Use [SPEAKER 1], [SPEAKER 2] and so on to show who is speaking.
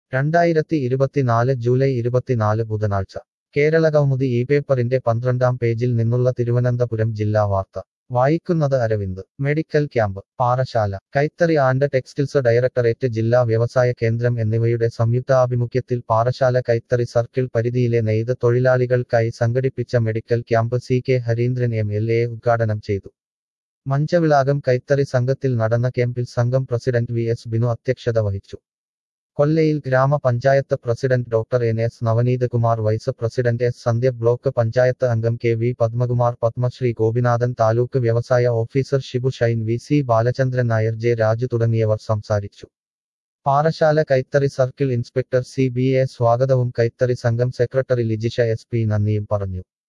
[SPEAKER 1] രണ്ടായിരത്തി ഇരുപത്തിനാല് ജൂലൈ ഇരുപത്തിനാല് ബുധനാഴ്ച കേരള കൗമുദി ഈ പേപ്പറിന്റെ പന്ത്രണ്ടാം പേജിൽ നിന്നുള്ള തിരുവനന്തപുരം ജില്ലാ വാർത്ത വായിക്കുന്നത് അരവിന്ദ് മെഡിക്കൽ ക്യാമ്പ് പാറശാല കൈത്തറി ആൻഡ് ടെക്സ്റ്റൈൽസ് ഡയറക്ടറേറ്റ് ജില്ലാ വ്യവസായ കേന്ദ്രം എന്നിവയുടെ സംയുക്താഭിമുഖ്യത്തിൽ പാറശാല കൈത്തറി സർക്കിൾ പരിധിയിലെ നെയ്ത് തൊഴിലാളികൾക്കായി സംഘടിപ്പിച്ച medical camp C K Hareendran M L A ഉദ്ഘാടനം ചെയ്തു മഞ്ചവിളാകം കൈത്തറി സംഘത്തിൽ നടന്ന ക്യാമ്പിൽ സംഘം പ്രസിഡന്റ് വി എസ് ബിനു അധ്യക്ഷത വഹിച്ചു Kollayil gramapanchayat president doctor N S Navaneeth Kumar vice president S Sandhya block panchayat അംഗം കെ വി പത്മകുമാർ പത്മശ്രീ ഗോപിനാഥൻ താലൂക്ക് വ്യവസായ officer Shibu Shine V C Balachandran Nair J Raju തുടങ്ങിയവർ സംസാരിച്ചു പാറശാല കൈത്തറി circle inspector C B A സ്വാഗതവും കൈത്തറി സംഘം സെക്രട്ടറി ലിജിഷ എസ് പി നന്ദിയും പറഞ്ഞു